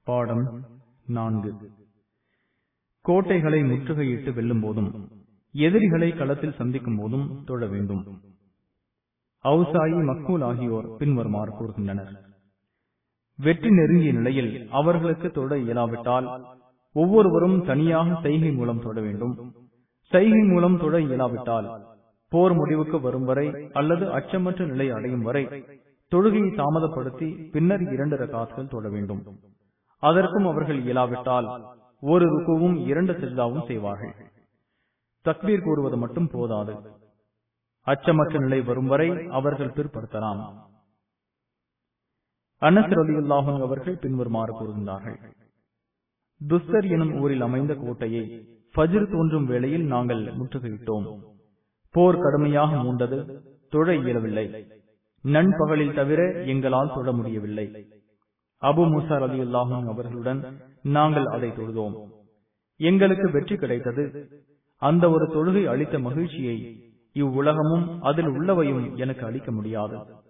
பாடம் நான்கு கோட்டைகளை முற்றுகையிட்டு வெல்லும் போதும் எதிரிகளை களத்தில் சந்திக்கும் போதும் தொழ வேண்டும் அவுசாயி மக்கூல் ஆகியோர் பின்வருமாறு கூறுகின்றனர் வெற்றி நெருங்கிய நிலையில் அவர்களுக்கு தொட இயலாவிட்டால் ஒவ்வொருவரும் தனியாக செய்கை மூலம் தொட வேண்டும் செய்கை மூலம் தொட இயலாவிட்டால் போர் முடிவுக்கு வரும் வரை அல்லது அச்சமற்ற நிலை அடையும் வரை தொழுகையை தாமதப்படுத்தி பின்னர் இரண்டு ரகாத்கள் தொட வேண்டும் அதற்கும் அவர்கள் இயலாவிட்டால் ஒரு ருக்குவும் இரண்டு சிறிதாவும் செய்வார்கள் தக்பீர் கூறுவது மட்டும் போதாது அச்சமற்ற நிலை வரும் வரை அவர்கள் பிற்படுத்தலாம் அனஸ் ரலியுல்லாஹும் அவர்கள் பின்வருமாறு கூறுகின்றார்கள் துஸ்தர் எனும் ஊரில் அமைந்த கோட்டையை ஃபஜ்ர் தோன்றும் வேளையில் நாங்கள் முற்றுகையிட்டோம் போர் கடுமையாக மூண்டது தொழ இயலவில்லை நண்பகலில் தவிர எங்களால் தொழ முடியவில்லை அபு முசார் அலி அல்லாஹும் அவர்களுடன் நாங்கள் அதை தொழுதோம் எங்களுக்கு வெற்றி கிடைத்தது அந்த ஒரு தொழுகை அளித்த மகிழ்ச்சியை இவ்வுலகமும் அதில் உள்ளவையும் எனக்கு அளிக்க முடியாது